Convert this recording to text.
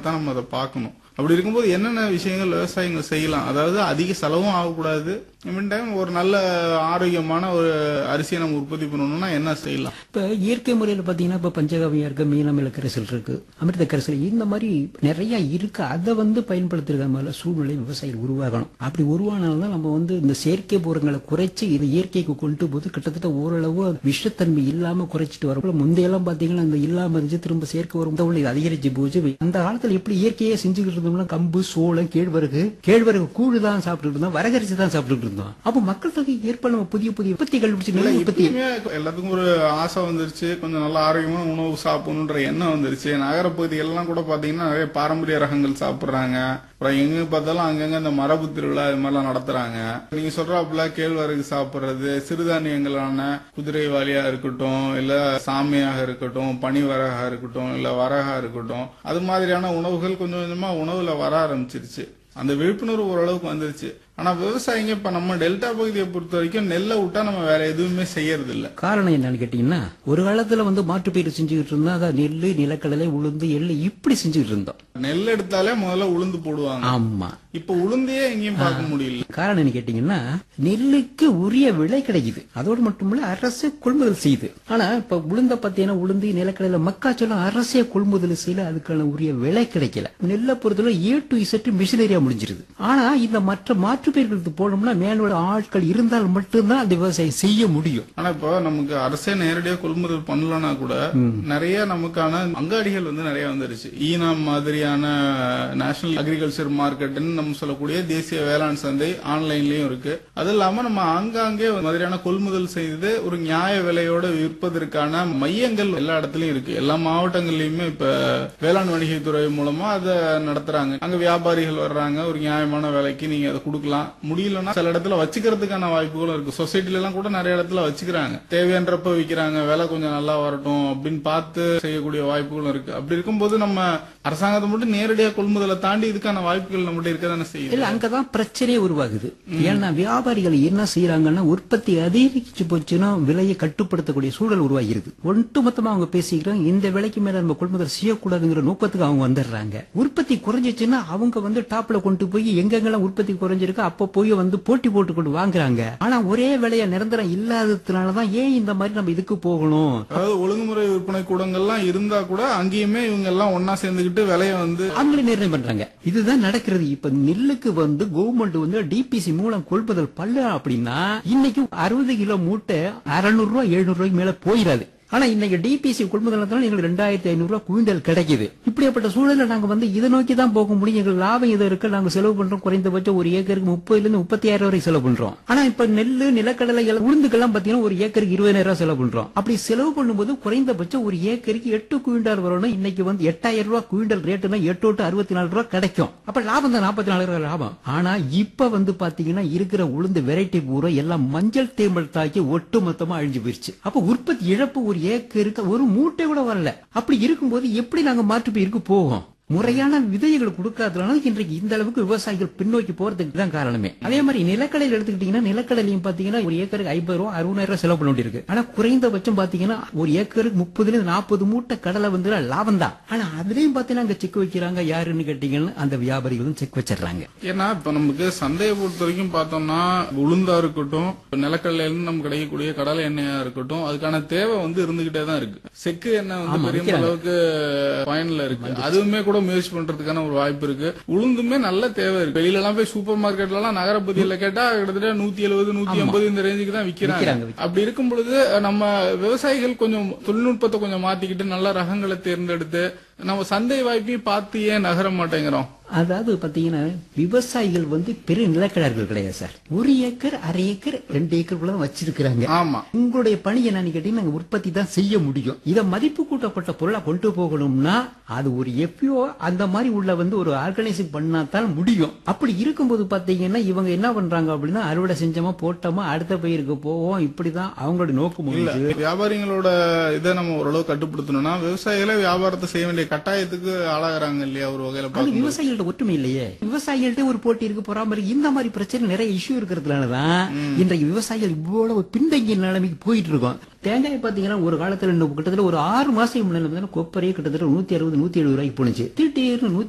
தான் நம்ம அதை பார்க்கணும் அப்படி இருக்கும்போது என்னென்ன விஷயங்கள் விவசாயிகள் செய்யலாம் அதாவது அதிக செலவும் ஆகக்கூடாது மீன் டைம் ஒரு நல்ல ஆரோக்கியமான ஒரு அரிசியை நம்ம உற்பத்தி பண்ணணும்னா என்ன செய்யலாம் இப்ப இயற்கை முறையில பாத்தீங்கன்னா இப்ப பஞ்சகாவியம் இருக்கு மீனமில கரைசல் இருக்கு அமிர்த கரைசல் இந்த மாதிரி நிறைய இருக்கு அதை வந்து பயன்படுத்துறது மாதிரி சூழ்நிலை விவசாயிகள் உருவாகணும் அப்படி உருவானால்தான் நம்ம வந்து இந்த செயற்கை உரங்களை குறைச்சு இது இயற்கைக்கு கொண்டு போது கிட்டத்தட்ட ஓரளவு விஷத்தன்மை இல்லாம குறைச்சிட்டு வரும் முந்தையெல்லாம் பாத்தீங்கன்னா இந்த இல்லாம இருந்துச்சு திரும்ப செயற்கை உரம் தான் இது அதிகரிச்சு போச்சு அந்த காலத்துல எப்படி இயற்கையே செஞ்சுக்கிட்டு இருந்தோம்னா கம்பு சோளம் கேழ்வரகு கேழ்வரகு கூழு தான் சாப்பிட்டுட்டு இருந்தோம் வரகரிசி தான் சாப்பிட்டுட்டு இருந்தோம் அப்போ மக்கள் தொகை ஏற்ப நம்ம புதிய புதிய உற்பத்தி கண்டுபிடிச்சு நெல் உற்பத்தி இப்பயுமே எல்லாத்துக்கும் ஒரு ஆசை வந்துருச்சு கொஞ்சம் நல்ல ஆரோக்கியமான உணவு சாப்பிடணுன்ற எண்ணம் வந்துருச்சு நகரப்பகுதிகள்லாம் கூட பாத்தீங்கன்னா நிறைய பாரம்பரிய ரகங்கள் சாப்பிடுறாங்க அப்புறம் எங்க பார்த்தாலும் அங்கங்க இந்த மரபு திருவிழா இது மாதிரிலாம் நடத்துறாங்க நீங்க சொல்றாப்புல கேழ்வரகு சாப்பிடுறது சிறுதானியங்களான குதிரைவாலியா இருக்கட்டும் இல்ல சாமியாக இருக்கட்டும் பனிவரகா இருக்கட்டும் இல்ல வரகா இருக்கட்டும் அது மாதிரியான உணவுகள் கொஞ்சம் கொஞ்சமா உணவுல வர ஆரம்பிச்சிருச்சு அந்த விழிப்புணர்வு ஓரளவுக்கு வந்துருச்சு ஆனா விவசாயிங்க இப்ப நம்ம டெல்டா பகுதியை பொறுத்த வரைக்கும் நெல்லை விட்டா நம்ம வேற எதுவுமே செய்யறது இல்ல காரணம் என்னன்னு கேட்டீங்கன்னா ஒரு காலத்துல வந்து மாற்றுப்பயிர் செஞ்சுக்கிட்டு இருந்தோம் அதான் நெல்லு நிலக்கடலை உளுந்து எள்ளு இப்படி செஞ்சுக்கிட்டு இருந்தோம் நெல் எடுத்தாலே முதல்ல உளுந்து போடுவாங்க ஆமா இப்ப உளுந்தையே எங்கேயும் பார்க்க முடியல காரணம் என்ன கேட்டீங்கன்னா நெல்லுக்கு உரிய விலை கிடைக்குது அதோடு மட்டுமில்ல அரசு கொள்முதல் செய்யுது ஆனா இப்ப உளுந்த பாத்தீங்கன்னா உளுந்து நிலக்கடலை மக்காச்சோளம் அரசே கொள்முதல் செய்யல அதுக்கான உரிய விலை கிடைக்கல நெல்லை பொறுத்தவரை ஏ டு இசட் மிஷினரியா முடிஞ்சிருது ஆனா இந்த மற்ற மாற்றுப்பயிர்களுக்கு போனோம்னா மேலோட ஆட்கள் இருந்தால் மட்டும்தான் அந்த விவசாயம் செய்ய முடியும் ஆனா இப்போ நமக்கு அரசே நேரடியா கொள்முதல் பண்ணலனா கூட நிறைய நமக்கான அங்காடிகள் வந்து நிறைய வந்துருச்சு ஈனாம் மாதிரியான நேஷனல் அக்ரிகல்ச்சர் மார்க்கெட்னு நம்ம சொல்லக்கூடிய தேசிய வேளாண் சந்தை ஆன்லைன்லயும் இருக்கு அது இல்லாம நம்ம ஆங்காங்கே ஒரு மாதிரியான கொள்முதல் செய்து ஒரு நியாய விலையோட விற்பதற்கான மையங்கள் எல்லா இடத்துலயும் இருக்கு எல்லா மாவட்டங்கள்லயுமே இப்ப வேளாண் வணிகத்துறை மூலமா அதை நடத்துறாங்க அங்க வியாபாரிகள் வர்றாங்க ஒரு நியாயமான விலைக்கு நீங்க அதை கொடுக்கலாம் முடியலன்னா சில இடத்துல வச்சுக்கிறதுக்கான வாய்ப்புகளும் இருக்கு சொசைட்டில எல்லாம் கூட நிறைய இடத்துல வச்சுக்கிறாங்க தேவையான்றப்ப விக்கிறாங்க விலை கொஞ்சம் நல்லா வரட்டும் அப்படின்னு பார்த்து செய்யக்கூடிய வாய்ப்புகளும் இருக்கு அப்படி இருக்கும்போது நம்ம அரசாங்கத்தை மட்டும் நேரடியா கொள்முதலை தாண்டி இதுக்கான வாய்ப்புகள் நம்மகிட்ட இருக்க தானே செய்யுது இல்ல அங்கதான் பிரச்சனையே உருவாகுது ஏன்னா வியாபாரிகள் என்ன செய்யறாங்கன்னா உற்பத்தி அதிகரிச்சு போச்சுன்னா விலையை கட்டுப்படுத்தக்கூடிய சூழல் உருவாகிருது ஒட்டுமொத்தமா அவங்க பேசிக்கிறாங்க இந்த விலைக்கு மேல நம்ம கொள்முதல் செய்யக்கூடாதுங்கிற நோக்கத்துக்கு அவங்க வந்துடுறாங்க உற்பத்தி குறைஞ்சிச்சுன்னா அவங்க வந்து டாப்ல கொண்டு போய் எங்கெங்கெல்லாம் உற்பத்தி குறைஞ்சிருக்கு அப்ப போய் வந்து போட்டி போட்டு கொண்டு வாங்குறாங்க ஆனா ஒரே விலைய நிரந்தரம் இல்லாததுனாலதான் ஏன் இந்த மாதிரி நம்ம இதுக்கு போகணும் அதாவது ஒழுங்குமுறை விற்பனை கூடங்கள்லாம் இருந்தா கூட அங்கேயுமே இவங்க எல்லாம் ஒன்னா சேர்ந்துக்கிட்டு விலைய வந்து அவங்களே நிர்ணயம் பண்றாங்க இதுதான் நடக்கிறது இப்ப நெல்லுக்கு வந்து கவர்மெண்ட் வந்து டிபிசி மூலம் கொள்முதல் பண்ணல அப்படின்னா இன்னைக்கு அறுபது கிலோ மூட்டை அறுநூறு ரூபாய் எழுநூறு ரூபாய்க்கு மேல போயிடாது ஆனா இன்னைக்கு டிபிசி கொள்முதல் எங்களுக்கு ரெண்டாயிரத்தி ஐநூறு ரூபாய் குவிண்டல் கிடைக்குது இப்படியாப்பட்ட சூழல்ல நாங்க வந்து இதை நோக்கி தான் போக முடியும் எங்களுக்கு லாபம் இது இருக்கு நாங்க செலவு பண்றோம் குறைந்தபட்சம் ஒரு ஏக்கருக்கு முப்பதுல இருந்து முப்பத்தி ஆயிரம் வரை செலவு பண்றோம் ஆனா இப்ப நெல்லு நிலக்கடலை எல்லாம் உளுந்துக்கெல்லாம் பாத்தீங்கன்னா ஒரு ஏக்கருக்கு இருபதாயிரம் ரூபாய் செலவு பண்றோம் அப்படி செலவு பண்ணும்போது குறைந்தபட்சம் ஒரு ஏக்கருக்கு எட்டு குவிண்டால் வரணும் இன்னைக்கு வந்து எட்டாயிரம் ரூபாய் குவிண்டல் ரேட்டுனா எட்டு டு அறுபத்தி நாலு ரூபாய் கிடைக்கும் அப்ப லாபம் தான் நாற்பத்தி நாலு ரூபாய் லாபம் ஆனா இப்ப வந்து பாத்தீங்கன்னா இருக்கிற உளுந்து வெரைட்டி பூரா எல்லாம் மஞ்சள் தேமல் தாக்கி ஒட்டு மொத்தமா அழிஞ்சு போயிருச்சு அப்ப உற்பத்தி இழப்பு ஒரு ஏக்கருக்கு ஒரு மூட்டை கூட வரல அப்படி இருக்கும்போது எப்படி நாங்க மாற்று பயிருக்கு போவோம் முறையான விதைகளை கொடுக்காதனால இன்றைக்கு இந்த அளவுக்கு விவசாயிகள் பின்னோக்கி போறதுக்கு தான் காரணமே அதே மாதிரி நிலக்கடலை எடுத்துக்கிட்டீங்கன்னா நிலக்கடலையும் பாத்தீங்கன்னா ஒரு ஏக்கருக்கு ஐம்பது ரூபா அறுபதாயிரம் ரூபாய் செலவு பண்ண வேண்டியிருக்கு ஆனா குறைந்தபட்சம் பாத்தீங்கன்னா ஒரு ஏக்கருக்கு முப்பதுல இருந்து நாற்பது மூட்டை கடலை வந்து லாபம் தான் ஆனா அதுலயும் பாத்தீங்கன்னா அங்க செக் வைக்கிறாங்க யாருன்னு கேட்டீங்கன்னா அந்த வியாபாரிகளும் செக் வச்சிடுறாங்க ஏன்னா இப்ப நமக்கு சந்தையை பொறுத்த வரைக்கும் பார்த்தோம்னா உளுந்தா இருக்கட்டும் நிலக்கடலையில இருந்து நமக்கு கிடைக்கக்கூடிய கடலை எண்ணெயா இருக்கட்டும் அதுக்கான தேவை வந்து இருந்துகிட்டே தான் இருக்கு செக்கு எண்ணெய் வந்து ஆமா, பெரிய விக்கிறாங்க. அளவுக்கு பயன்ல இருக்கு அதுவுமே கூட முயற்சி பண்றதுக்கான ஒரு வாய்ப்பு இருக்கு உளுந்துமே நல்ல தேவை இருக்கு வெளியில எல்லாம் போய் சூப்பர் மார்க்கெட்ல எல்லாம் நகரப்பகுதியில கேட்டா கிட்டத்தட்ட நூத்தி எழுபது நூத்தி ஐம்பது இந்த ரேஞ்சுக்கு தான் விக்கிறாங்க விக்கிறாங்க. அப்படி இருக்கும் பொழுது நம்ம விவசாயிகள் கொஞ்சம் தொழில்நுட்பத்தை கொஞ்சம் மாத்திக்கிட்டு நல்ல ரகங்களை தேர்ந்தெடுத்து நம்ம சந்தை வாய்ப்பையும் பார்த்து ஏன் நகர மாட்டேங்கிறோம் அதாவது பாத்தீங்கன்னா விவசாயிகள் வந்து பெரிய நிலக்கிழார்கள் கிடையாது சார் ஒரு ஏக்கர் அரை ஏக்கர் ரெண்டு ஏக்கர் தான் வச்சிருக்கிறாங்க ஆமா உங்களுடைய பணி என்னன்னு கேட்டீங்கன்னா நாங்க உற்பத்தி தான் செய்ய முடியும் இத மதிப்பு கூட்டப்பட்ட பொருளா கொண்டு போகணும்னா அது ஒரு எஃப்ஓ அந்த மாதிரி உள்ள வந்து ஒரு ஆர்கனைசிங் பண்ணாதான் முடியும் அப்படி இருக்கும்போது பாத்தீங்கன்னா இவங்க என்ன பண்றாங்க அப்படின்னா அறுவடை செஞ்சோமா போட்டோமா அடுத்த பயிருக்கு போவோம் இப்படிதான் அவங்களோட நோக்கம் இல்ல முடியுது வியாபாரிகளோட இதை நம்ம ஓரளவு கட்டுப்படுத்தணும்னா விவசாயிகளே வியாபாரத்தை செய்ய வேண்டிய கட்டாயத்துக்கு ஆளாகிறாங்க இல்லையா ஒரு வகையில அது பார்க்கும்போது விவசாயிகள்ட்ட ஒற்றுமை இல்லையே விவசாயிகள்ட்ட ஒரு போட்டி இருக்கு பொறாம இந்த மாதிரி பிரச்சனை நிறைய இஷ்யூ இருக்கிறதுனாலதான் இன்றைக்கு விவசாயிகள் இவ்வளவு பின்தங்கிய நிலைமைக்கு போயிட்டு இருக்கோம் தேங்காய் பாத்தீங்கன்னா ஒரு காலத்துல இன்னும் கிட்டத்தட்ட ஒரு ஆறு மாசம் முன்னாடி கொப்பரையே கிட்டத்தட்ட நூத்தி அறுபது நூத்தி எழுபது ரூபாய்க்கு போனுச்சு திடீர்னு நூத்தி